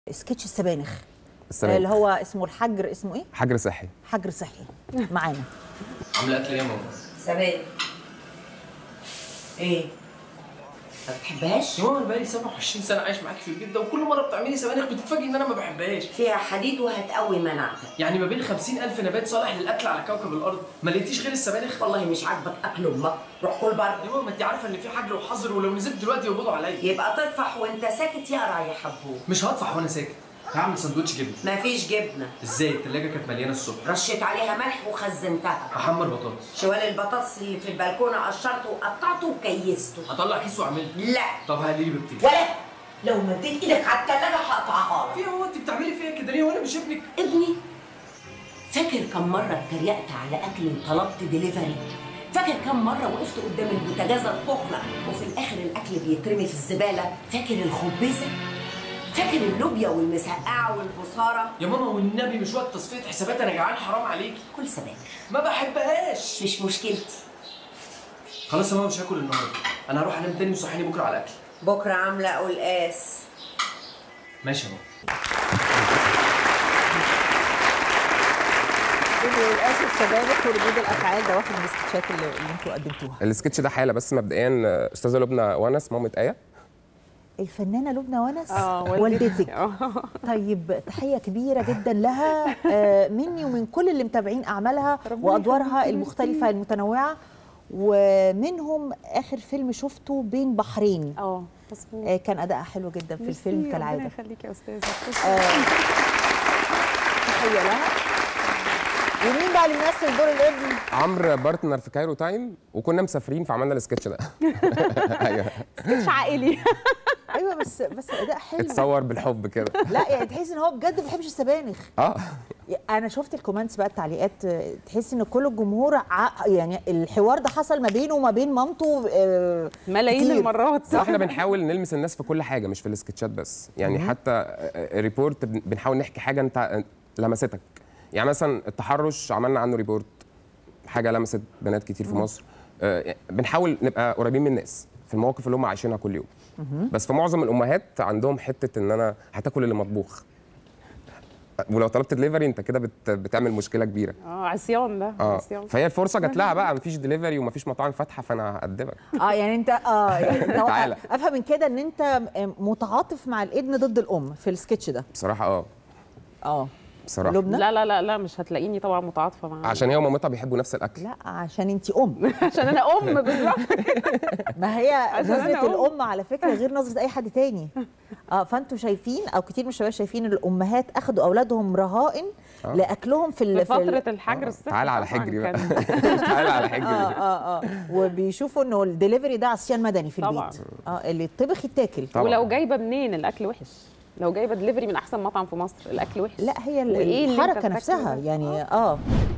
سكتش السبانخ السبانخ. اللي هو اسمه الحجر اسمه ايه؟ حجر صحي حجر صحي معانا عامله اكل ايه يا ماما؟ سبانخ ايه ما بتحبهاش يا ماما انا بقالي 27 سنه عايش معاكي في البيت ده وكل مره بتعملي سبانخ بتتفاجئي ان انا ما بحبهاش فيها حديد وهتقوي مناعتك يعني ما بين 50000 نبات صالح للاكل على كوكب الارض ما لقيتيش غير السبانخ والله مش عاجبك اكل امك روح كل بره يا ماما ما انت عارفه ان في حجر وحظر ولو نزلت دلوقتي يقبضوا عليا يبقى تطفح وانت ساكت يقرا يا حبوب مش هطفح وانا ساكت هعمل سندوتش جبنه مفيش جبنه ازاي التلاجة كانت مليانه الصبح رشيت عليها ملح وخزنتها هحمر بطاطس شوال البطاطس اللي في البلكونه قشرته وقطعته وكيسته هطلع كيس واعمله لا طب هقلي لي بكتير ولا لو مديت ايدك على التلاجة هقطعها لك في هو انت بتعملي فيا كده ليه وانا مش ابنك ابني فاكر كم مرة اتريقت على أكل وطلبت ديليفري؟ فاكر كم مرة وقفت قدام البوتاجازة الطخنة وفي الآخر الأكل بيترمي في الزبالة؟ فاكر الخبزة؟ فاكر اللوبيا والمسقعة والبصارة؟ يا ماما والنبي مش وقت تصفيه حسابات انا جعان حرام عليكي كل سبانخ ما بحبهاش مش مشكلتي خلاص يا ماما مش هاكل النهارده انا هروح انام تاني وصحيني بكره على الاكل بكرة عاملة قلقاس ماشي يا ماما للاسف السبانخ وردود الافعال ده واحد من السكتشات اللي, اللي انتوا قدمتوها السكتش ده حاله بس مبدئيا آه، استاذه لبنى ونس مامه ايه الفنانه لبنى ونس اه والدتك اه طيب تحيه كبيره جدا لها آه، مني ومن كل اللي متابعين اعمالها وادوارها المختلفه المتنوعه ومنهم اخر فيلم شفته بين بحرين اه مظبوط آه، كان ادائها حلو جدا في الفيلم ربنا كالعاده يخليك يا استاذه تحيه لها ومين بقى اللي بيمثل دور الابن عمرو بارتنر في كايرو تايم وكنا مسافرين فعملنا السكتش ده ايوه مش عائلي ايوه بس بس اداء حلو اتصور بالحب كده لا يعني تحس ان هو بجد ما بيحبش السبانخ اه انا شفت الكومنتس بقى التعليقات آه، تحس ان كل الجمهور ع... يعني الحوار ده حصل ما بينه وما بين مامته آه، ملايين كتير. المرات صح احنا بنحاول نلمس الناس في كل حاجه مش في السكتشات بس يعني حتى آه، آه، ريبورت بن- بنحاول نحكي حاجه انت لمستك يعني مثلا التحرش عملنا عنه ريبورت حاجه لمست بنات كتير في مصر آه، بنحاول نبقى قريبين من الناس في المواقف اللي هم عايشينها كل يوم بس في معظم الامهات عندهم حته ان انا هتاكل اللي مطبوخ ولو طلبت دليفري انت كده بت- بتعمل مشكله كبيره اه عصيان ده اه عصيان فهي الفرصه جات لها بقى مفيش دليفري ومفيش مطاعم فاتحه فانا هقدمك اه يعني انت اه يعني لو تعالى. افهم من كده ان انت متعاطف مع الابن ضد الام في السكتش ده بصراحه اه اه بصراحه لبنى لا لا لا لا مش هتلاقيني طبعا متعاطفه معاه عشان هي ومامتها بيحبوا نفس الاكل لا عشان انت ام عشان انا ام بالظبط ما هي عشان أنا نظره أم. الام على فكره غير نظره اي حد تاني اه فانتوا شايفين او كتير من الشباب شايفين ان الامهات اخدوا اولادهم رهائن آه. لاكلهم في في ال- في ال- فتره الحجر الصحي تعال على طبعاً حجري بقى كان- تعال على حجري اه اه اه وبيشوفوا انه الدليفري ده عصيان مدني في طبعاً. البيت اه اللي يطبخ يتاكل طبعاً. ولو جايبه منين الاكل وحش لو جايبه دليفري من احسن مطعم في مصر الاكل وحش لا هي ال- وإيه اللي أنت الحركه بتاكله نفسها ده؟ يعني اه